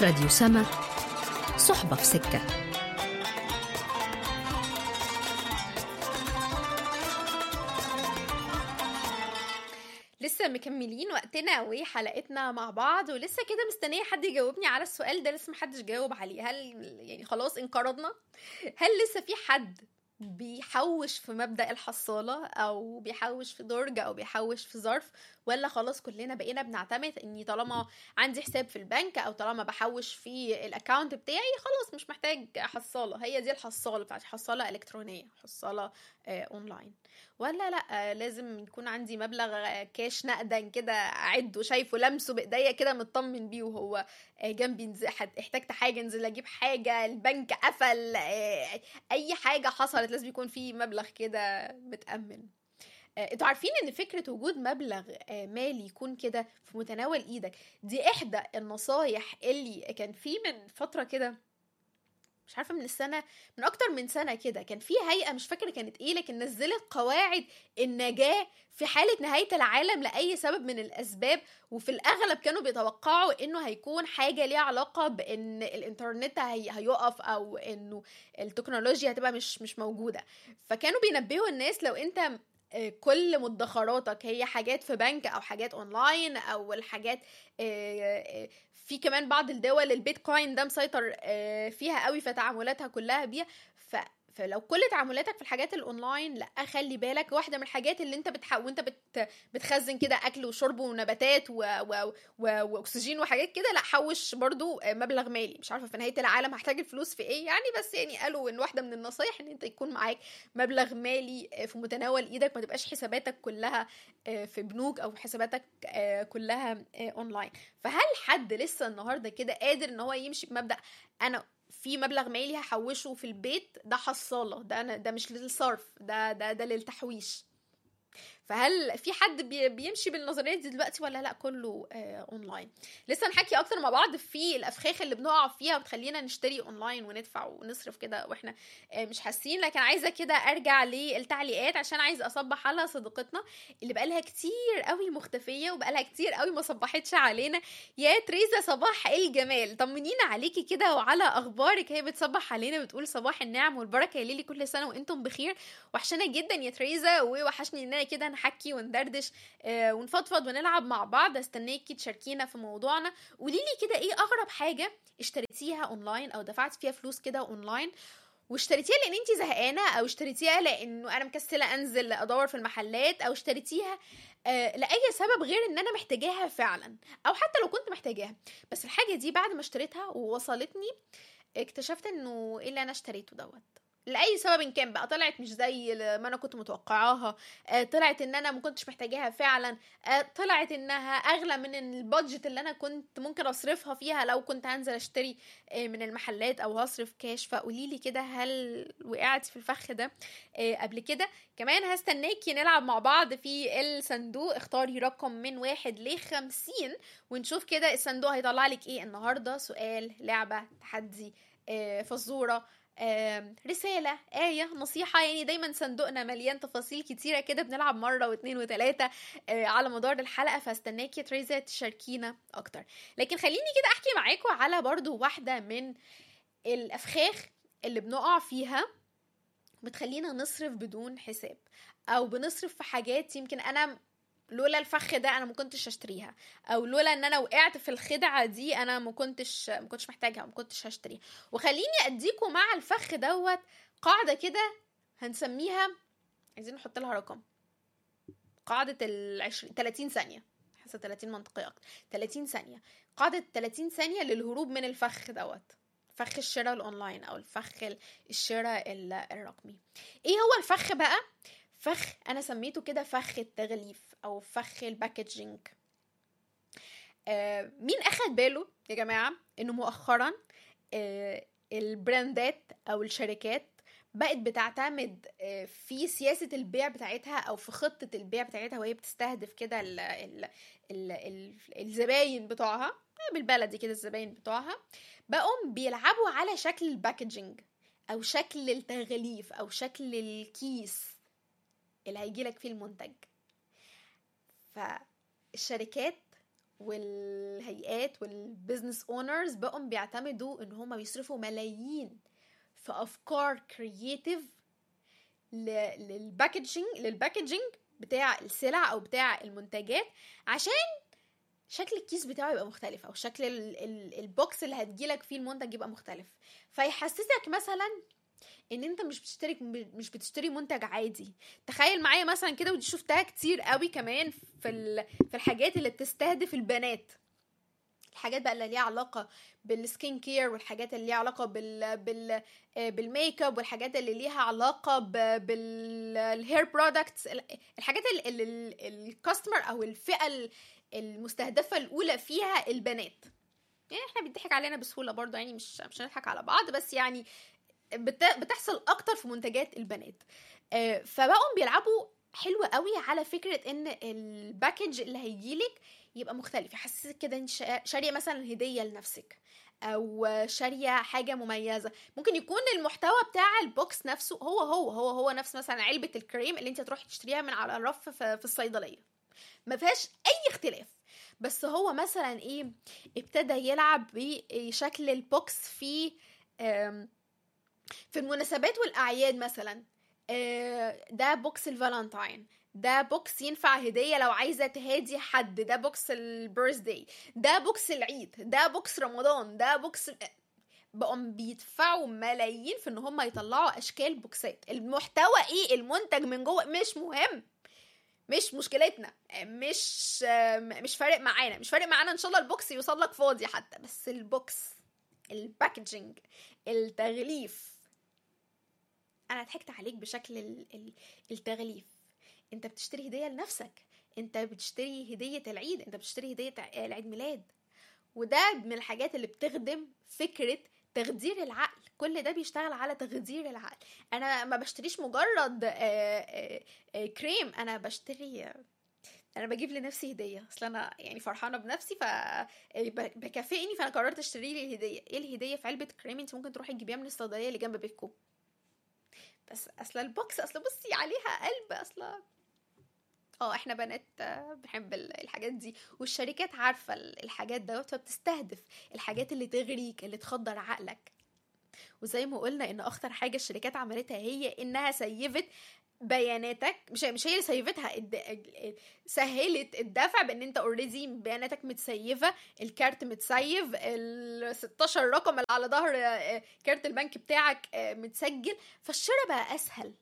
راديو سما صحبة في سكة لسه مكملين وقتنا وحلقتنا مع بعض ولسه كده مستنيه حد يجاوبني على السؤال ده لسه محدش جاوب عليه هل يعني خلاص انقرضنا هل لسه في حد بيحوش في مبدأ الحصالة أو بيحوش في درج أو بيحوش في ظرف ولا خلاص كلنا بقينا بنعتمد إني طالما عندي حساب في البنك أو طالما بحوش في الأكاونت بتاعي خلاص مش محتاج حصالة هي دي الحصالة بتاعتي حصالة إلكترونية حصالة آه أونلاين ولا لا آه لازم يكون عندي مبلغ كاش نقدا كده اعده شايفه لمسه بايديا كده مطمن بيه وهو آه جنبي نزل احتجت حاجه انزل اجيب حاجه البنك قفل آه اي حاجه حصلت لازم يكون في مبلغ كده متامن انتوا عارفين ان فكره وجود مبلغ مالي يكون كده في متناول ايدك دي احدى النصايح اللي كان في من فتره كده مش عارفه من السنه من اكتر من سنه كده كان في هيئه مش فاكره كانت ايه لكن نزلت قواعد النجاه في حاله نهايه العالم لاي سبب من الاسباب وفي الاغلب كانوا بيتوقعوا انه هيكون حاجه ليها علاقه بان الانترنت هي هيقف او انه التكنولوجيا هتبقى مش مش موجوده فكانوا بينبهوا الناس لو انت كل مدخراتك هي حاجات في بنك او حاجات اونلاين او الحاجات في كمان بعض الدول البيتكوين ده مسيطر فيها قوي فتعاملاتها كلها بيها ف فلو كل تعاملاتك في الحاجات الاونلاين لا خلي بالك واحده من الحاجات اللي انت بتح... وانت بت... بتخزن كده اكل وشرب ونباتات و... و... و... واكسجين وحاجات كده لا حوش برضو مبلغ مالي مش عارفه في نهايه العالم هحتاج الفلوس في ايه يعني بس يعني قالوا ان واحده من النصايح ان انت يكون معاك مبلغ مالي في متناول ايدك ما تبقاش حساباتك كلها في بنوك او حساباتك كلها اونلاين فهل حد لسه النهارده كده قادر ان هو يمشي بمبدا انا في مبلغ مالي هحوشه في البيت ده حصاله ده أنا ده مش للصرف ده ده ده للتحويش فهل في حد بيمشي بالنظريه دي دلوقتي ولا لا كله آه اونلاين لسه نحكي اكتر مع بعض في الافخاخ اللي بنقع فيها وبتخلينا نشتري اونلاين وندفع ونصرف كده واحنا آه مش حاسين لكن عايزه كده ارجع للتعليقات عشان عايزه اصبح على صديقتنا اللي بقالها كتير قوي مختفيه وبقالها كتير قوي ما صبحتش علينا يا تريزا صباح الجمال طمنينا عليكي كده وعلى اخبارك هي بتصبح علينا بتقول صباح النعم والبركه يا ليلي كل سنه وانتم بخير وحشانا جدا يا تريزا ووحشني اننا كده نحكي وندردش آه ونفضفض ونلعب مع بعض استناكي تشاركينا في موضوعنا قولي لي كده ايه اغرب حاجه اشتريتيها اونلاين او دفعت فيها فلوس كده اونلاين واشتريتيها لان انت زهقانه او اشتريتيها لانه انا مكسله انزل ادور في المحلات او اشتريتيها آه لاي سبب غير ان انا محتاجاها فعلا او حتى لو كنت محتاجاها بس الحاجه دي بعد ما اشتريتها ووصلتني اكتشفت انه ايه اللي انا اشتريته دوت لاي سبب كان بقى طلعت مش زي ما انا كنت متوقعاها آه طلعت ان انا ما كنتش محتاجاها فعلا آه طلعت انها اغلى من البادجت اللي انا كنت ممكن اصرفها فيها لو كنت هنزل اشتري آه من المحلات او هصرف كاش فقولي لي كده هل وقعتي في الفخ ده قبل كده كمان هستناكي نلعب مع بعض في الصندوق اختاري رقم من واحد لخمسين ونشوف كده الصندوق هيطلع لك ايه النهارده سؤال لعبه تحدي فزوره آه، رسالة آية نصيحة يعني دايما صندوقنا مليان تفاصيل كتيرة كده بنلعب مرة واثنين وثلاثة آه، على مدار الحلقة فاستناكي يا تريزا تشاركينا أكتر لكن خليني كده أحكي معاكم على برضو واحدة من الأفخاخ اللي بنقع فيها بتخلينا نصرف بدون حساب أو بنصرف في حاجات يمكن أنا لولا الفخ ده انا ما كنتش هشتريها او لولا ان انا وقعت في الخدعه دي انا ما كنتش ما كنتش محتاجها ما كنتش هشتريها وخليني اديكم مع الفخ دوت قاعده كده هنسميها عايزين نحط لها رقم قاعده ال 20 30 ثانيه حاسه 30 منطقيه اكتر 30 ثانيه قاعده 30 ثانيه للهروب من الفخ دوت فخ الشراء الاونلاين او الفخ الشراء الرقمي ايه هو الفخ بقى فخ انا سميته كده فخ التغليف او فخ الباكجينج آه مين اخد باله يا جماعه انه مؤخرا آه البراندات او الشركات بقت بتعتمد آه في سياسة البيع بتاعتها أو في خطة البيع بتاعتها وهي بتستهدف كده ال ال ال ال الزباين بتوعها بالبلدي كده الزباين بتوعها بقوا بيلعبوا على شكل الباكجينج أو شكل التغليف أو شكل الكيس اللي هيجيلك فيه المنتج فالشركات والهيئات والبزنس اونرز بقوا بيعتمدوا ان هم بيصرفوا ملايين في افكار كرييتيف للباكجينج للباكجينج بتاع السلع او بتاع المنتجات عشان شكل الكيس بتاعه يبقى مختلف او شكل ال- ال- البوكس اللي هتجيلك فيه المنتج يبقى مختلف فيحسسك مثلا ان انت مش بتشتري مش بتشتري منتج عادي تخيل معايا مثلا كده ودي شفتها كتير قوي كمان في ال- في الحاجات اللي بتستهدف البنات الحاجات بقى اللي ليها علاقه بالسكين كير والحاجات اللي ليها علاقه بال بال آه، بالميك اب والحاجات اللي ليها علاقه بالهير برودكتس الحاجات اللي الكاستمر او الفئه ال- المستهدفه الاولى فيها البنات يعني احنا بيضحك علينا بسهوله برضو يعني مش مش هنضحك على بعض بس يعني بت- بتحصل اكتر في منتجات البنات آه، فبقوا بيلعبوا حلو قوي على فكره ان الباكج اللي هيجيلك يبقى مختلف يحسسك كده انت شا- شاريه مثلا هديه لنفسك او شاريه حاجه مميزه ممكن يكون المحتوى بتاع البوكس نفسه هو هو هو هو نفس مثلا علبه الكريم اللي انت تروحي تشتريها من على الرف في في الصيدليه ما فيهاش اي اختلاف بس هو مثلا ايه ابتدى يلعب بشكل البوكس في آم، في المناسبات والاعياد مثلا آه، ده بوكس الفالنتاين ده بوكس ينفع هديه لو عايزه تهادي حد ده بوكس البيرث داي ده بوكس العيد ده بوكس رمضان ده بوكس بقوا بيدفعوا ملايين في ان هم يطلعوا اشكال بوكسات المحتوى ايه المنتج من جوه مش مهم مش مشكلتنا مش مش فارق معانا مش فارق معانا ان شاء الله البوكس يوصل لك فاضي حتى بس البوكس الباكجينج التغليف انا ضحكت عليك بشكل ال- ال- التغليف انت بتشتري هديه لنفسك انت بتشتري هديه العيد انت بتشتري هديه ع- العيد ميلاد وده من الحاجات اللي بتخدم فكره تخدير العقل كل ده بيشتغل على تخدير العقل انا ما بشتريش مجرد آه، آه، آه، كريم انا بشتري انا بجيب لنفسي هديه اصل انا يعني فرحانه بنفسي ف ب- بكافئني فانا قررت اشتري لي الهديه ايه الهديه في علبه كريم انت ممكن تروحي تجيبيها من الصيدليه اللي جنب بيتكم بس اصل البوكس اصل بصي عليها قلب اصلا اه احنا بنات آه، بنحب ال- الحاجات دي والشركات عارفه ال- الحاجات دوت فبتستهدف الحاجات اللي تغريك اللي تخدر عقلك وزي ما قلنا ان اخطر حاجه الشركات عملتها هي انها سيفت بياناتك مش مش هي اللي سيفتها الد- ال- سهلت الدفع بان انت اوريدي بياناتك متسيفه الكارت متسيف ال 16 رقم اللي على ظهر آه، كارت البنك بتاعك آه، متسجل فالشراء بقى اسهل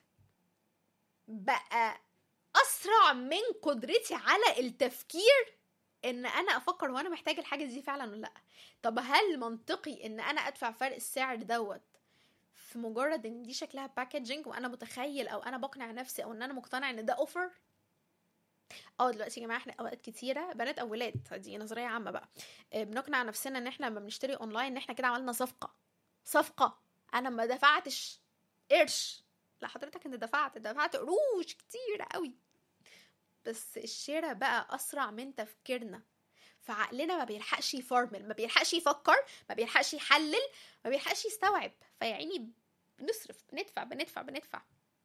بقى اسرع من قدرتي على التفكير ان انا افكر وانا محتاج الحاجه دي فعلا ولا لا طب هل منطقي ان انا ادفع فرق السعر دوت في مجرد ان دي شكلها باكجينج وانا متخيل او انا بقنع نفسي او ان انا مقتنع ان ده اوفر اه دلوقتي يا جماعه احنا اوقات كتيره بنات او ولاد دي نظريه عامه بقى آه، بنقنع نفسنا ان احنا لما بنشتري اونلاين ان احنا كده عملنا صفقه صفقه انا ما دفعتش قرش لا حضرتك انت دفعت دفعت قروش كتير قوي بس الشراء بقى اسرع من تفكيرنا فعقلنا ما بيلحقش يفرمل ما بيلحقش يفكر ما بيلحقش يحلل ما بيلحقش يستوعب فيا عيني بنصرف بندفع بندفع بندفع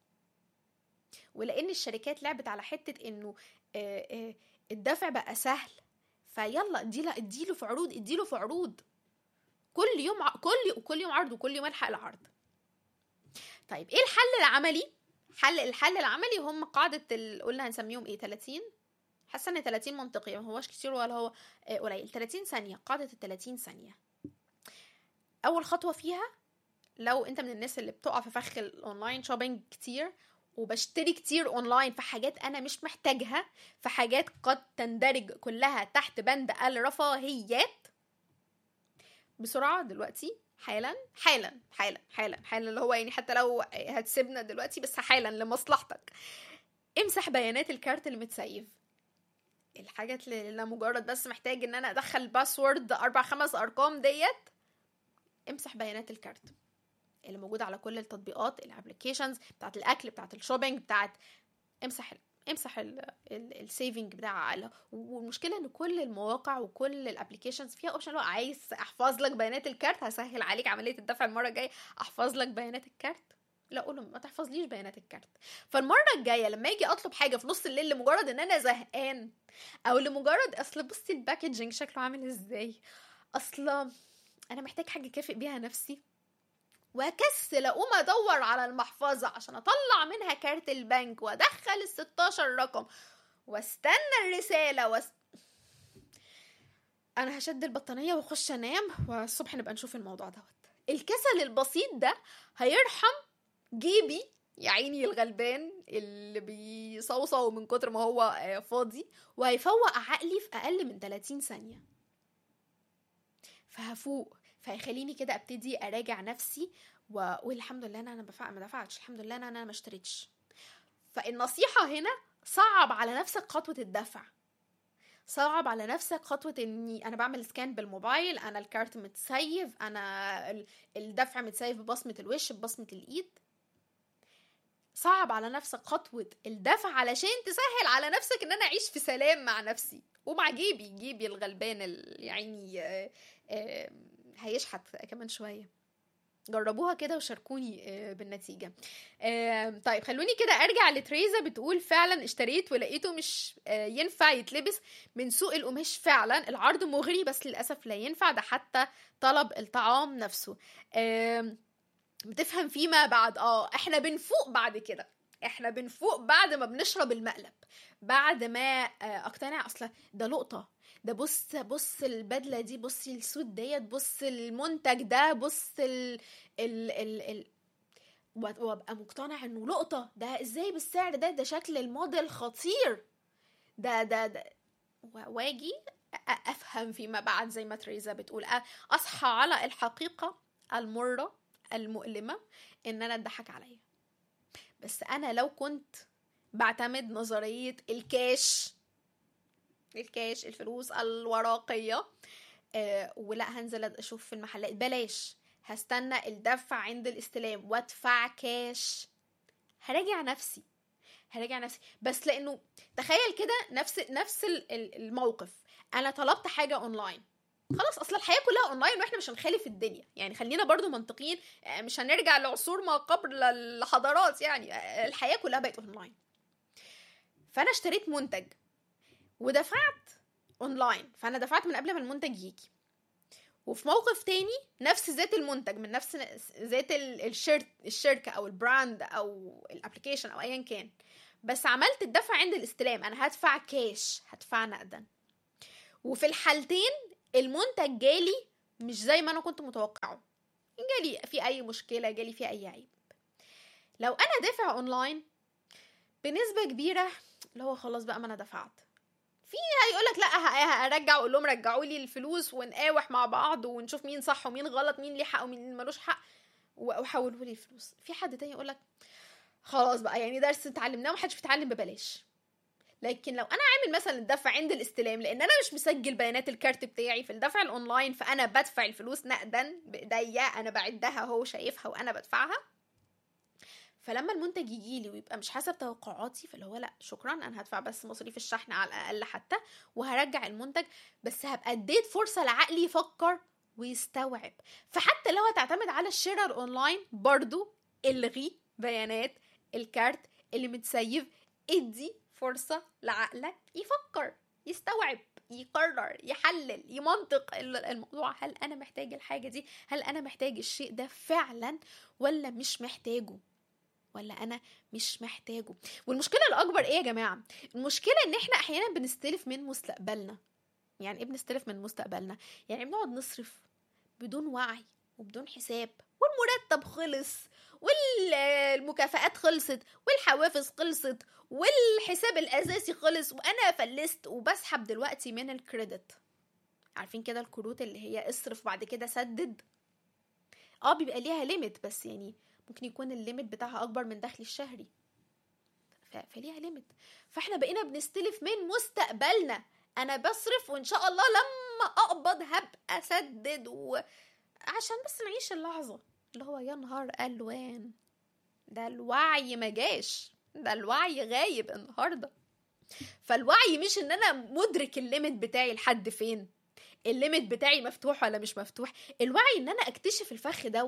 ولان الشركات لعبت على حته انه آه، آه، الدفع بقى سهل فيلا اديله اديله في عروض اديله في عروض كل يوم ع- كل كل يوم عرض وكل يوم الحق العرض طيب ايه الحل العملي حل الحل العملي هم قاعده ال... قلنا هنسميهم ايه 30 حاسه ان 30 منطقي ما هوش كتير ولا هو آه، قليل 30 ثانيه قاعده ال 30 ثانيه اول خطوه فيها لو انت من الناس اللي بتقع في فخ الاونلاين شوبينج كتير وبشتري كتير اونلاين في حاجات انا مش محتاجها في حاجات قد تندرج كلها تحت بند الرفاهيات بسرعه دلوقتي حالا حالا حالا حالا حالا اللي هو يعني حتى لو هتسيبنا دلوقتي بس حالا لمصلحتك امسح بيانات الكارت اللي متسيف الحاجات اللي أنا مجرد بس محتاج ان انا ادخل باسورد اربع خمس ارقام ديت امسح بيانات الكارت اللي موجوده على كل التطبيقات الابلكيشنز بتاعت الاكل بتاعت الشوبينج بتاعت امسح امسح السيفنج بتاع ال- والمشكله ان كل المواقع وكل الابلكيشنز فيها اوبشن لو عايز احفظ لك بيانات الكارت هسهل عليك عمليه الدفع المره الجايه احفظ لك بيانات الكارت لا اقول له ما تحفظليش بيانات الكارت فالمره الجايه لما اجي اطلب حاجه في نص الليل لمجرد ان انا زهقان او لمجرد اصل بصي الباكجينج شكله عامل ازاي اصل انا محتاج حاجه كافئ بيها نفسي واكسل اقوم ادور على المحفظه عشان اطلع منها كارت البنك وادخل ال 16 رقم واستنى الرساله واست... انا هشد البطانيه واخش انام والصبح نبقى نشوف الموضوع دوت الكسل البسيط ده هيرحم جيبي يا عيني الغلبان اللي بيصوصو من كتر ما هو آه، فاضي وهيفوق عقلي في اقل من 30 ثانيه فهفوق فهيخليني كده ابتدي اراجع نفسي واقول الحمد لله إن انا بفع ما دفعتش الحمد لله إن انا ما اشتريتش فالنصيحه هنا صعب على نفسك خطوه الدفع صعب على نفسك خطوة اني انا بعمل سكان بالموبايل انا الكارت متسيف انا ال- الدفع متسيف ببصمة الوش ببصمة الايد صعب على نفسك خطوة الدفع علشان تسهل على نفسك ان انا اعيش في سلام مع نفسي ومع جيبي جيبي الغلبان ال- يعني آه، آه، هيشحت كمان شوية جربوها كده وشاركوني آه، بالنتيجة آم، طيب خلوني كده ارجع لتريزا بتقول فعلا اشتريت ولقيته مش آه، ينفع يتلبس من سوق القماش فعلا العرض مغري بس للاسف لا ينفع ده حتى طلب الطعام نفسه آم، بتفهم فيما بعد اه احنا بنفوق بعد كده احنا بنفوق بعد ما بنشرب المقلب بعد ما آه، اقتنع اصلا ده لقطه ده بص بص البدله دي بصي السود ديت بص المنتج ده بص ال ال ال, ال وأ- وابقى مقتنع انه لقطه ده ازاي بالسعر ده ده شكل الموديل خطير ده ده ده و- واجي أ- افهم فيما بعد زي ما تريزا بتقول أ- اصحى على الحقيقه المره المؤلمه ان انا اتضحك عليا بس انا لو كنت بعتمد نظريه الكاش الكاش الفلوس الورقيه آه ولا هنزل اشوف في المحلات بلاش هستنى الدفع عند الاستلام وادفع كاش هراجع نفسي هراجع نفسي بس لانه تخيل كده نفس نفس ال- ال- الموقف انا طلبت حاجه اونلاين خلاص اصل الحياه كلها اونلاين واحنا مش هنخالف الدنيا يعني خلينا برضو منطقيين آه، مش هنرجع لعصور ما قبل الحضارات يعني آه، الحياه كلها بقت اونلاين فانا اشتريت منتج ودفعت اونلاين فانا دفعت من قبل ما المنتج يجي وفي موقف تاني نفس ذات المنتج من نفس ذات ال- الشرت الشركه او البراند او الابلكيشن او ايا كان بس عملت الدفع عند الاستلام انا هدفع كاش هدفع نقدا وفي الحالتين المنتج جالي مش زي ما انا كنت متوقعه جالي في اي مشكله جالي في اي عيب لو انا دافع اونلاين بنسبه كبيره اللي هو خلاص بقى ما انا دفعت في هيقول لك لا ه- هرجع اقول لهم رجعوا لي الفلوس ونقاوح مع بعض ونشوف مين صح ومين غلط مين ليه حق ومين ملوش حق و- وحولوا لي الفلوس في حد تاني يقول لك خلاص بقى يعني درس اتعلمناه ومحدش بيتعلم ببلاش لكن لو انا عامل مثلا الدفع عند الاستلام لان انا مش مسجل بيانات الكارت بتاعي في الدفع الاونلاين فانا بدفع الفلوس نقدا بايديا انا بعدها هو شايفها وانا بدفعها فلما المنتج يجي لي ويبقى مش حسب توقعاتي فاللي هو لا شكرا انا هدفع بس مصاريف الشحن على الاقل حتى وهرجع المنتج بس هبقى اديت فرصه لعقلي يفكر ويستوعب فحتى لو هتعتمد على الشراء الاونلاين برضو الغي بيانات الكارت اللي متسيف ادي فرصه لعقلك يفكر يستوعب يقرر يحلل يمنطق ال- الموضوع هل انا محتاج الحاجه دي هل انا محتاج الشيء ده فعلا ولا مش محتاجه ولا انا مش محتاجه والمشكله الاكبر ايه يا جماعه المشكله ان احنا احيانا بنستلف من مستقبلنا يعني ايه بنستلف من مستقبلنا يعني بنقعد نصرف بدون وعي وبدون حساب والمرتب خلص والمكافآت خلصت والحوافز خلصت والحساب الاساسي خلص وانا فلست وبسحب دلوقتي من الكريدت عارفين كده الكروت اللي هي اصرف بعد كده سدد اه بيبقى ليها ليميت بس يعني ممكن يكون الليميت بتاعها اكبر من دخلي الشهري ف- فليها ليميت فاحنا بقينا بنستلف من مستقبلنا انا بصرف وان شاء الله لما اقبض هبقى اسدد و... عشان بس نعيش اللحظه اللي هو يا نهار الوان ده الوعي ما جاش ده الوعي غايب النهارده فالوعي مش ان انا مدرك الليميت بتاعي لحد فين الليميت بتاعي مفتوح ولا مش مفتوح الوعي ان انا اكتشف الفخ دوت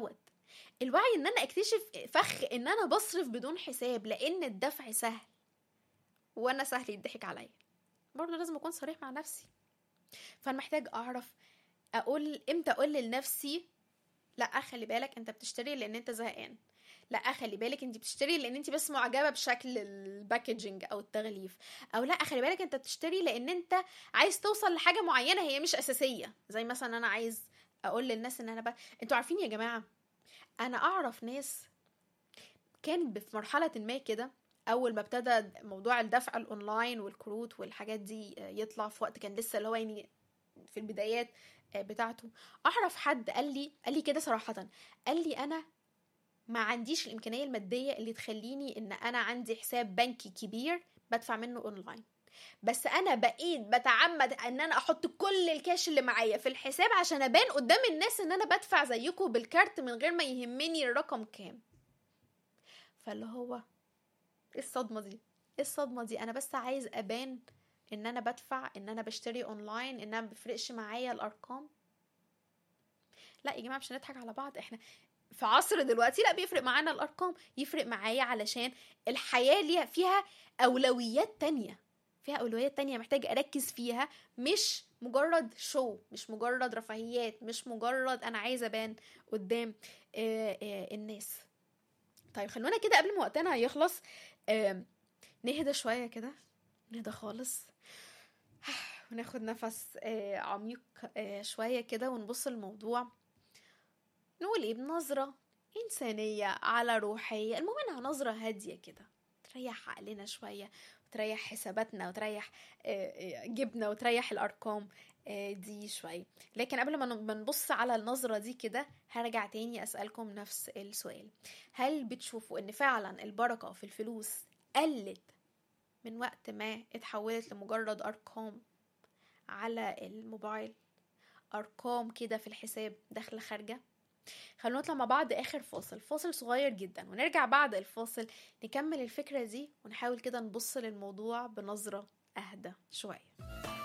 الوعي ان انا اكتشف فخ ان انا بصرف بدون حساب لان الدفع سهل وانا سهل يضحك عليا برضه لازم اكون صريح مع نفسي فانا محتاج اعرف اقول امتى اقول لنفسي لا خلي بالك انت بتشتري لان انت زهقان لا خلي بالك انت بتشتري لان انت بس معجبه بشكل الباكجينج او التغليف او لا خلي بالك انت بتشتري لان انت عايز توصل لحاجه معينه هي مش اساسيه زي مثلا انا عايز اقول للناس ان انا ب... انتوا عارفين يا جماعه انا اعرف ناس كانت في مرحله ما كده اول ما ابتدى موضوع الدفع الاونلاين والكروت والحاجات دي يطلع في وقت كان لسه اللي هو يعني في البدايات بتاعته اعرف حد قال لي قال لي كده صراحه قال لي انا ما عنديش الامكانيه الماديه اللي تخليني ان انا عندي حساب بنكي كبير بدفع منه اونلاين بس انا بقيت بتعمد ان انا احط كل الكاش اللي معايا في الحساب عشان ابان قدام الناس ان انا بدفع زيكم بالكارت من غير ما يهمني الرقم كام فاللي هو ايه الصدمه دي ايه الصدمه دي انا بس عايز ابان ان انا بدفع ان انا بشتري اونلاين ان انا مبيفرقش معايا الارقام لا يا جماعه مش هنضحك على بعض احنا في عصر دلوقتي لا بيفرق معانا الارقام يفرق معايا علشان الحياه ليها فيها اولويات تانية فيها اولويات تانية محتاج اركز فيها مش مجرد شو مش مجرد رفاهيات مش مجرد انا عايزه ابان قدام آآ آآ الناس طيب خلونا كده قبل ما وقتنا يخلص نهدى شويه كده نهدى خالص وناخد نفس عميق شويه كده ونبص الموضوع نقول ايه بنظرة إنسانية على روحية المهم إنها نظرة هادية كده تريح عقلنا شوية وتريح حساباتنا وتريح جبنا وتريح الأرقام دي شوية لكن قبل ما نبص على النظرة دي كده هرجع تاني أسألكم نفس السؤال هل بتشوفوا إن فعلا البركة في الفلوس قلت من وقت ما اتحولت لمجرد أرقام على الموبايل أرقام كده في الحساب داخلة خارجة خلونا نطلع مع بعض اخر فاصل فاصل صغير جدا ونرجع بعد الفاصل نكمل الفكره دي ونحاول كده نبص للموضوع بنظره اهدى شويه